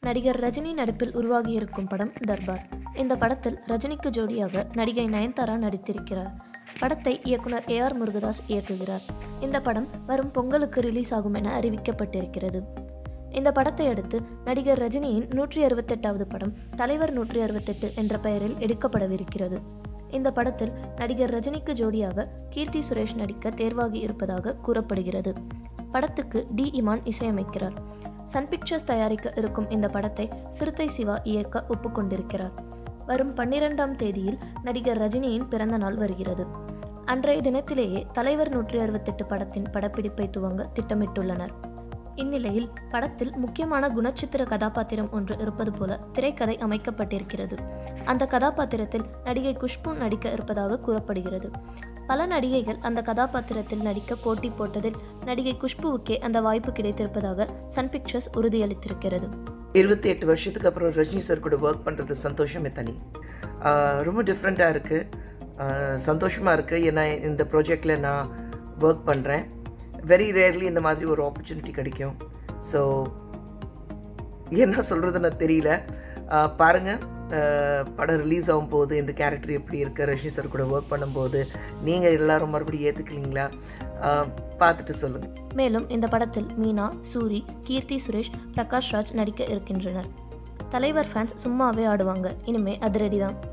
நடிகர் ரஜினி நடிப்பில் உருவாகியிருக்கும் படம் தர்பார் இந்த படத்தில் ரஜினிக்கு ஜோடியாக நடிகை நயன்தாரா நடித்திருக்கிறார் படத்தை இயக்குனர் ஏ ஆர் முருகதாஸ் இயக்குகிறார் இந்த படம் வரும் பொங்கலுக்கு ரிலீஸ் ஆகும் என அறிவிக்கப்பட்டிருக்கிறது இந்த படத்தை அடுத்து நடிகர் ரஜினியின் நூற்றி அறுபத்தெட்டாவது படம் தலைவர் நூற்றி அறுபத்தெட்டு என்ற பெயரில் எடுக்கப்படவிருக்கிறது இந்த படத்தில் நடிகர் ரஜினிக்கு ஜோடியாக கீர்த்தி சுரேஷ் நடிக்க தேர்வாகி இருப்பதாக கூறப்படுகிறது படத்துக்கு டி இமான் இசையமைக்கிறார் சன் பிக்சர்ஸ் தயாரிக்க இருக்கும் இந்த படத்தை சிறுத்தை சிவா இயக்க ஒப்புக்கொண்டிருக்கிறார் வரும் பன்னிரெண்டாம் தேதியில் நடிகர் ரஜினியின் பிறந்த நாள் வருகிறது அன்றைய தினத்திலேயே தலைவர் நூற்றி அறுபத்தெட்டு படத்தின் படப்பிடிப்பை துவங்க திட்டமிட்டுள்ளனர் இந்நிலையில் படத்தில் முக்கியமான குணச்சித்திர கதாபாத்திரம் ஒன்று இருப்பது போல திரைக்கதை அமைக்கப்பட்டிருக்கிறது அந்த கதாபாத்திரத்தில் நடிகை குஷ்பு நடிக்க இருப்பதாக கூறப்படுகிறது பல நடிகைகள் அந்த கதாபாத்திரத்தில் நடிக்க போட்டி போட்டதில் நடிகை குஷ்புவுக்கே அந்த வாய்ப்பு கிடைத்திருப்பதாக சன் பிக்சர்ஸ் உறுதியளித்திருக்கிறது இருபத்தி எட்டு வருஷத்துக்கு அப்புறம் ரஜினி சார் கூட ஒர்க் பண்ணுறது சந்தோஷமே தனி ஆஹ் ரொம்ப டிஃப்ரெண்ட்டாக இருக்குது சந்தோஷமாக இருக்குது ஏன்னா இந்த ப்ராஜெக்டில் நான் ஒர்க் பண்ணுறேன் வெரி ரேர்லி இந்த மாதிரி ஒரு ஆப்பர்ச்சுனிட்டி கிடைக்கும் ஸோ என்ன சொல்கிறதுன்னு தெரியல ஆஹ் பாருங்க ஆஹ் படம் ரிலீஸ் ஆகும் போது இந்த கேரக்டர் எப்படி இருக்கு ரஜினி சார் கூட ஒர்க் பண்ணும்போது நீங்கள் எல்லாரும் மறுபடியும் ஏற்றுக்கிறீங்களா பார்த்துட்டு சொல்லுங்கள் மேலும் இந்த படத்தில் மீனா சூரி கீர்த்தி சுரேஷ் பிரகாஷ் ராஜ் நடிக்க இருக்கின்றனர் தலைவர் ஃபேன்ஸ் சும்மாவே ஆடுவாங்க இனிமே அதிரடி தான்